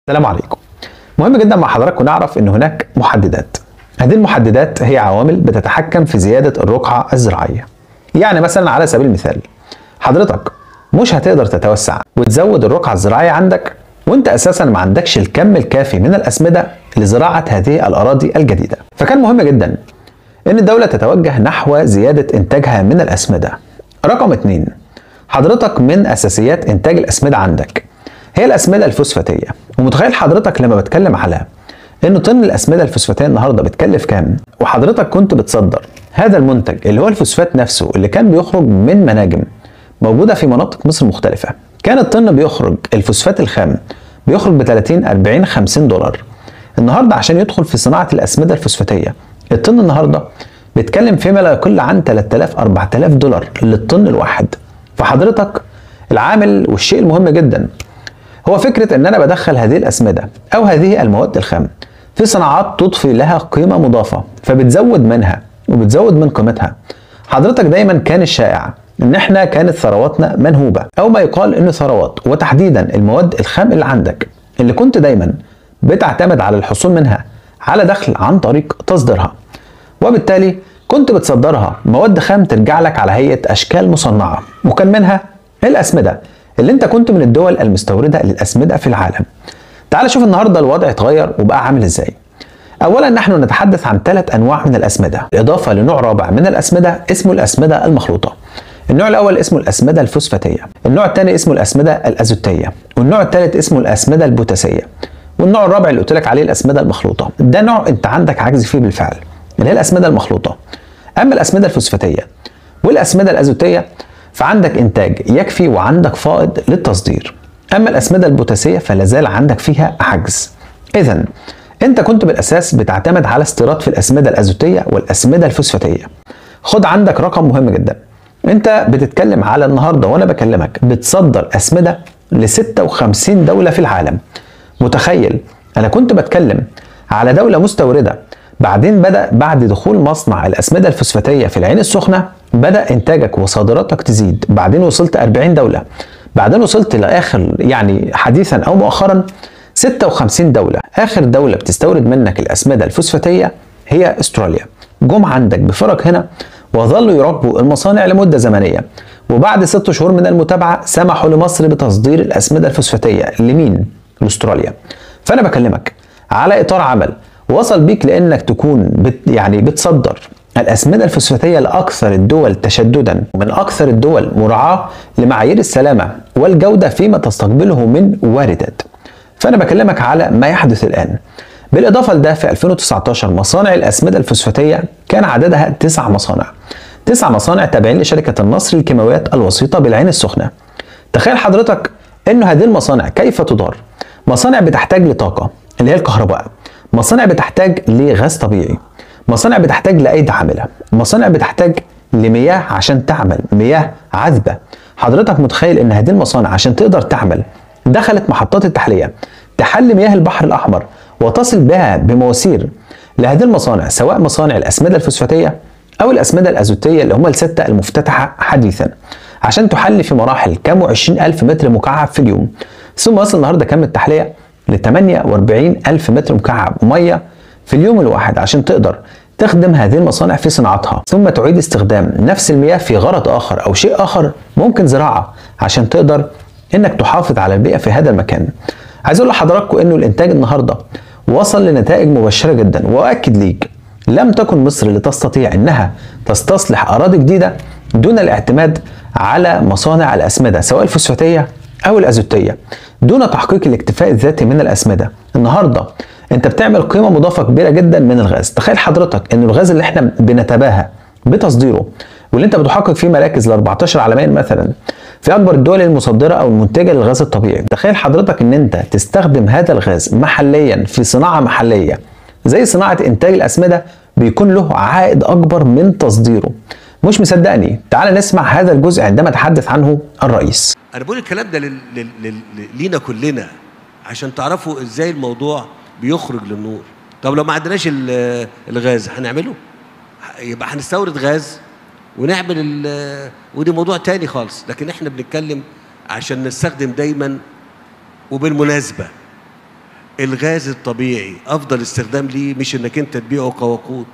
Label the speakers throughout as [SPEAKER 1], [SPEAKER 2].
[SPEAKER 1] السلام عليكم مهم جدا مع حضراتكم نعرف ان هناك محددات هذه المحددات هي عوامل بتتحكم في زيادة الرقعة الزراعية يعني مثلا على سبيل المثال حضرتك مش هتقدر تتوسع وتزود الرقعة الزراعية عندك وانت اساسا ما عندكش الكم الكافي من الاسمدة لزراعة هذه الاراضي الجديدة فكان مهم جدا ان الدولة تتوجه نحو زيادة انتاجها من الاسمدة رقم اتنين حضرتك من اساسيات انتاج الاسمدة عندك هي الاسمده الفوسفاتيه ومتخيل حضرتك لما بتكلم على ان طن الاسمده الفوسفاتيه النهارده بتكلف كام وحضرتك كنت بتصدر هذا المنتج اللي هو الفوسفات نفسه اللي كان بيخرج من مناجم موجوده في مناطق مصر مختلفه كان الطن بيخرج الفوسفات الخام بيخرج ب 30 40 50 دولار النهارده عشان يدخل في صناعه الاسمده الفوسفاتيه الطن النهارده بيتكلم فيما لا يقل عن 3000 4000 دولار للطن الواحد فحضرتك العامل والشيء المهم جدا هو فكرة ان انا بدخل هذه الاسمدة او هذه المواد الخام في صناعات تضفي لها قيمة مضافة فبتزود منها وبتزود من قيمتها حضرتك دايما كان الشائع ان احنا كانت ثرواتنا منهوبة او ما يقال انه ثروات وتحديدا المواد الخام اللي عندك اللي كنت دايما بتعتمد على الحصول منها على دخل عن طريق تصديرها وبالتالي كنت بتصدرها مواد خام ترجع لك على هيئة اشكال مصنعة وكان منها الاسمدة اللي انت كنت من الدول المستورده للاسمده في العالم. تعال شوف النهارده الوضع اتغير وبقى عامل ازاي. اولا نحن نتحدث عن ثلاث انواع من الاسمده، اضافه لنوع رابع من الاسمده اسمه الاسمده المخلوطه. النوع الاول اسمه الاسمده الفوسفاتيه، النوع الثاني اسمه الاسمده الازوتيه، والنوع الثالث اسمه الاسمده البوتاسيه. والنوع الرابع اللي قلت لك عليه الاسمده المخلوطه، ده نوع انت عندك عجز فيه بالفعل، اللي هي الاسمده المخلوطه. اما الاسمده الفوسفاتيه والاسمده الازوتيه فعندك انتاج يكفي وعندك فائض للتصدير اما الاسمده البوتاسيه فلا زال عندك فيها عجز اذا انت كنت بالاساس بتعتمد على استيراد في الاسمده الازوتيه والاسمده الفوسفاتيه خد عندك رقم مهم جدا انت بتتكلم على النهارده وانا بكلمك بتصدر اسمده ل 56 دوله في العالم متخيل انا كنت بتكلم على دوله مستورده بعدين بدا بعد دخول مصنع الاسمده الفوسفاتيه في العين السخنه بدا انتاجك وصادراتك تزيد بعدين وصلت 40 دوله بعدين وصلت لاخر يعني حديثا او مؤخرا 56 دوله اخر دوله بتستورد منك الاسمده الفوسفاتيه هي استراليا جم عندك بفرق هنا وظلوا يراقبوا المصانع لمده زمنيه وبعد ست شهور من المتابعه سمحوا لمصر بتصدير الاسمده الفوسفاتيه لمين؟ لاستراليا فانا بكلمك على اطار عمل وصل بيك لانك تكون بت يعني بتصدر الاسمده الفوسفاتيه لاكثر الدول تشددا ومن اكثر الدول مراعاه لمعايير السلامه والجوده فيما تستقبله من واردات. فانا بكلمك على ما يحدث الان. بالاضافه لده في 2019 مصانع الاسمده الفوسفاتيه كان عددها تسع مصانع. تسع مصانع تابعين لشركه النصر للكيماويات الوسيطه بالعين السخنه. تخيل حضرتك انه هذه المصانع كيف تدار؟ مصانع بتحتاج لطاقه اللي هي الكهرباء. مصانع بتحتاج لغاز طبيعي. مصانع بتحتاج لأيدي عاملة مصانع بتحتاج لمياه عشان تعمل مياه عذبة حضرتك متخيل ان هذه المصانع عشان تقدر تعمل دخلت محطات التحلية تحل مياه البحر الأحمر وتصل بها بمواسير لهذه المصانع سواء مصانع الأسمدة الفوسفاتية أو الأسمدة الأزوتية اللي هم الستة المفتتحة حديثا عشان تحل في مراحل كام وعشرين ألف متر مكعب في اليوم ثم وصل النهاردة كم التحلية ل 48 ألف متر مكعب مية في اليوم الواحد عشان تقدر تخدم هذه المصانع في صناعتها ثم تعيد استخدام نفس المياه في غرض اخر او شيء اخر ممكن زراعه عشان تقدر انك تحافظ على البيئه في هذا المكان. عايز اقول لحضراتكم انه الانتاج النهارده وصل لنتائج مبشره جدا واؤكد ليك لم تكن مصر لتستطيع انها تستصلح اراضي جديده دون الاعتماد على مصانع الاسمده سواء الفوسفاتيه او الازوتيه دون تحقيق الاكتفاء الذاتي من الاسمده. النهارده انت بتعمل قيمه مضافه كبيره جدا من الغاز تخيل حضرتك ان الغاز اللي احنا بنتباهى بتصديره واللي انت بتحقق فيه مراكز ل 14 عالميا مثلا في اكبر الدول المصدره او المنتجه للغاز الطبيعي تخيل حضرتك ان انت تستخدم هذا الغاز محليا في صناعه محليه زي صناعه انتاج الاسمده بيكون له عائد اكبر من تصديره مش مصدقني تعال نسمع هذا الجزء عندما تحدث عنه الرئيس
[SPEAKER 2] انا بقول الكلام ده لل... لل... لل... لينا كلنا عشان تعرفوا ازاي الموضوع بيخرج للنور طب لو ما عندناش الغاز هنعمله يبقى هنستورد غاز ونعمل ودي موضوع تاني خالص لكن احنا بنتكلم عشان نستخدم دايما وبالمناسبة الغاز الطبيعي افضل استخدام ليه مش انك انت تبيعه كوقود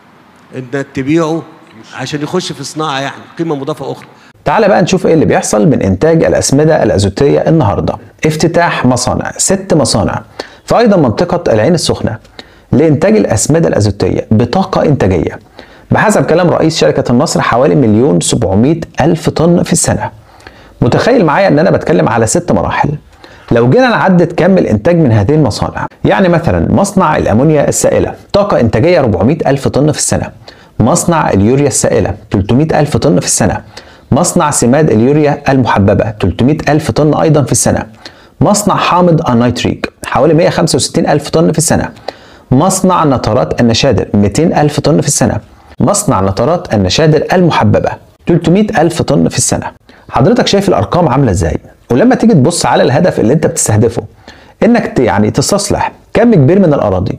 [SPEAKER 2] انك تبيعه عشان يخش في صناعه يعني قيمه مضافه اخرى
[SPEAKER 1] تعال بقى نشوف ايه اللي بيحصل من انتاج الاسمده الازوتيه النهارده افتتاح مصانع ست مصانع في ايضا منطقه العين السخنه لانتاج الاسمده الازوتيه بطاقه انتاجيه بحسب كلام رئيس شركه النصر حوالي مليون 700 الف طن في السنه متخيل معايا ان انا بتكلم على ست مراحل لو جينا نعدد كم الانتاج من هذه المصانع يعني مثلا مصنع الامونيا السائله طاقه انتاجيه 400 الف طن في السنه مصنع اليوريا السائله 300 الف طن في السنه مصنع سماد اليوريا المحببه 300 الف طن ايضا في السنه مصنع حامض النيتريك حوالي 165 الف طن في السنه مصنع نترات النشادر 200 الف طن في السنه مصنع نترات النشادر المحببه 300 الف طن في السنه حضرتك شايف الارقام عامله ازاي ولما تيجي تبص على الهدف اللي انت بتستهدفه انك يعني تستصلح كم كبير من الاراضي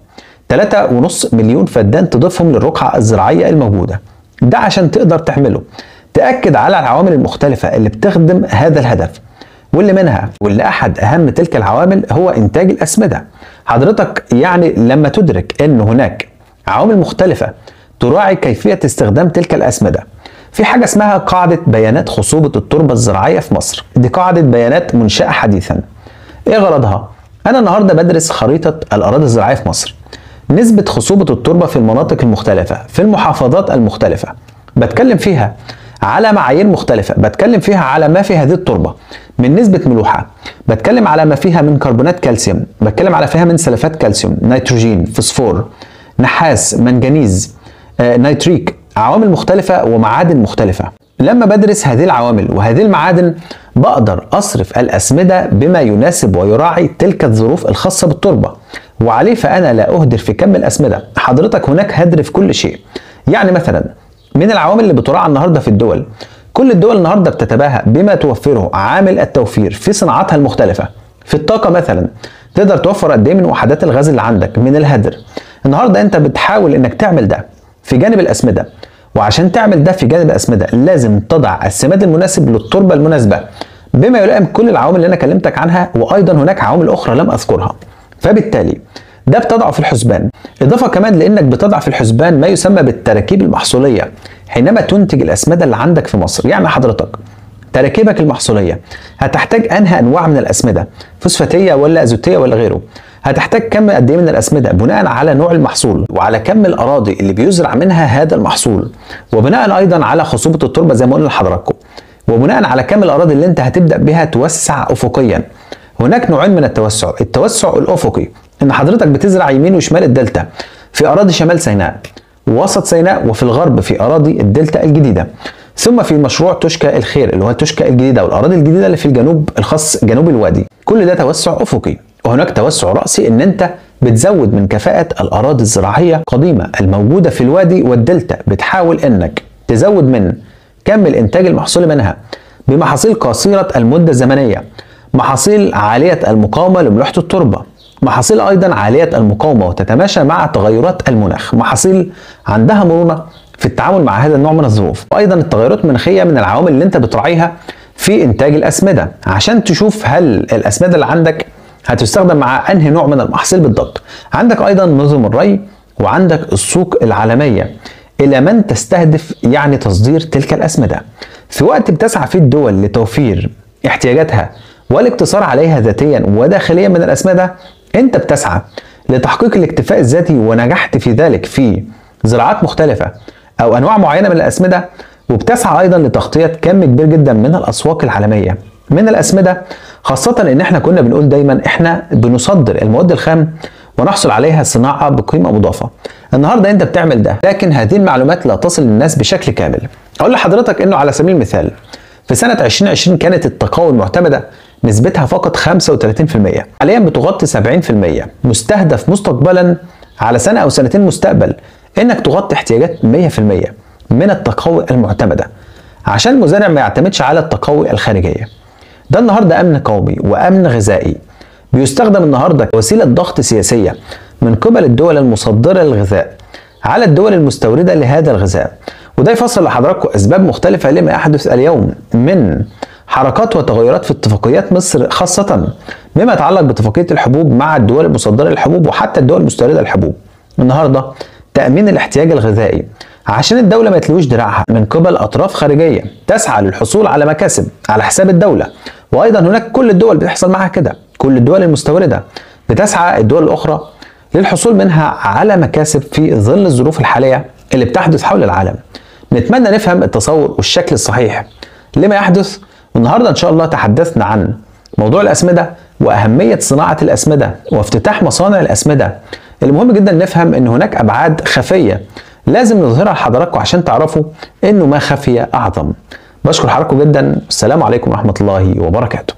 [SPEAKER 1] 3.5 مليون فدان تضيفهم للرقعه الزراعيه الموجوده ده عشان تقدر تعمله تاكد على العوامل المختلفه اللي بتخدم هذا الهدف واللي منها واللي احد اهم تلك العوامل هو انتاج الاسمده حضرتك يعني لما تدرك ان هناك عوامل مختلفه تراعي كيفيه استخدام تلك الاسمده في حاجة اسمها قاعدة بيانات خصوبة التربة الزراعية في مصر دي قاعدة بيانات منشأة حديثا ايه غرضها؟ أنا النهاردة بدرس خريطة الأراضي الزراعية في مصر نسبة خصوبة التربة في المناطق المختلفة في المحافظات المختلفة بتكلم فيها على معايير مختلفة بتكلم فيها على ما في هذه التربة من نسبة ملوحة بتكلم على ما فيها من كربونات كالسيوم بتكلم على فيها من سلفات كالسيوم نيتروجين فوسفور نحاس منجنيز آه، نيتريك عوامل مختلفة ومعادن مختلفة لما بدرس هذه العوامل وهذه المعادن بقدر أصرف الأسمدة بما يناسب ويراعي تلك الظروف الخاصة بالتربة وعليه فأنا لا أهدر في كم الأسمدة حضرتك هناك هدر في كل شيء يعني مثلا من العوامل اللي بتراعى النهاردة في الدول كل الدول النهاردة بتتباهى بما توفره عامل التوفير في صناعاتها المختلفة في الطاقة مثلا تقدر توفر قد ايه من وحدات الغاز اللي عندك من الهدر النهارده انت بتحاول انك تعمل ده في جانب الاسمده وعشان تعمل ده في جانب الاسمده لازم تضع السماد المناسب للتربه المناسبه بما يلائم كل العوامل اللي انا كلمتك عنها وايضا هناك عوامل اخرى لم اذكرها فبالتالي ده بتضعه في الحسبان اضافه كمان لانك بتضع في الحسبان ما يسمى بالتراكيب المحصوليه حينما تنتج الاسمده اللي عندك في مصر يعني حضرتك تراكيبك المحصوليه هتحتاج انهى انواع من الاسمده فوسفاتيه ولا ازوتيه ولا غيره هتحتاج كم قد ايه من الاسمده بناء على نوع المحصول وعلى كم الاراضي اللي بيزرع منها هذا المحصول وبناء ايضا على خصوبه التربه زي ما قلنا لحضراتكم وبناء على كم الاراضي اللي انت هتبدا بها توسع افقيا هناك نوعين من التوسع التوسع الافقي ان حضرتك بتزرع يمين وشمال الدلتا في اراضي شمال سيناء ووسط سيناء وفي الغرب في اراضي الدلتا الجديده ثم في مشروع تشكى الخير اللي هو تشكى الجديده والاراضي الجديده اللي في الجنوب الخاص جنوب الوادي كل ده توسع افقي وهناك توسع راسي ان انت بتزود من كفاءة الأراضي الزراعية القديمة الموجودة في الوادي والدلتا بتحاول إنك تزود من كم الإنتاج المحصول منها بمحاصيل قصيرة المدة الزمنية محاصيل عالية المقاومة لملوحة التربة محاصيل أيضا عالية المقاومة وتتماشى مع تغيرات المناخ محاصيل عندها مرونة في التعامل مع هذا النوع من الظروف وأيضا التغيرات المناخية من العوامل اللي أنت بتراعيها في إنتاج الأسمدة عشان تشوف هل الأسمدة اللي عندك هتستخدم مع انهي نوع من المحاصيل بالضبط عندك ايضا نظم الري وعندك السوق العالميه الى من تستهدف يعني تصدير تلك الاسمده في وقت بتسعى فيه الدول لتوفير احتياجاتها والاقتصار عليها ذاتيا وداخليا من الاسمده انت بتسعى لتحقيق الاكتفاء الذاتي ونجحت في ذلك في زراعات مختلفه او انواع معينه من الاسمده وبتسعى ايضا لتغطيه كم كبير جدا من الاسواق العالميه من الاسمده خاصه ان احنا كنا بنقول دايما احنا بنصدر المواد الخام ونحصل عليها صناعه بقيمه مضافه النهارده انت بتعمل ده لكن هذه المعلومات لا تصل للناس بشكل كامل اقول لحضرتك انه على سبيل المثال في سنه 2020 كانت التقاوي المعتمده نسبتها فقط 35% حاليا بتغطي 70% مستهدف مستقبلا على سنه او سنتين مستقبل انك تغطي احتياجات 100% من التقاوي المعتمده عشان المزارع ما يعتمدش على التقاوي الخارجيه ده النهارده امن قومي وامن غذائي بيستخدم النهارده كوسيله ضغط سياسيه من قبل الدول المصدره للغذاء على الدول المستورده لهذا الغذاء وده يفسر لحضراتكم اسباب مختلفه لما يحدث اليوم من حركات وتغيرات في اتفاقيات مصر خاصة بما يتعلق باتفاقية الحبوب مع الدول المصدرة للحبوب وحتى الدول المستوردة للحبوب. النهارده تأمين الاحتياج الغذائي عشان الدولة ما تلوش دراعها من قبل أطراف خارجية تسعى للحصول على مكاسب على حساب الدولة وأيضا هناك كل الدول بتحصل معها كده كل الدول المستوردة بتسعى الدول الأخرى للحصول منها على مكاسب في ظل الظروف الحالية اللي بتحدث حول العالم نتمنى نفهم التصور والشكل الصحيح لما يحدث والنهاردة إن شاء الله تحدثنا عن موضوع الأسمدة وأهمية صناعة الأسمدة وافتتاح مصانع الأسمدة المهم جدا نفهم ان هناك ابعاد خفيه لازم نظهرها لحضراتكم عشان تعرفوا انه ما خفي اعظم بشكر حضراتكم جدا السلام عليكم ورحمه الله وبركاته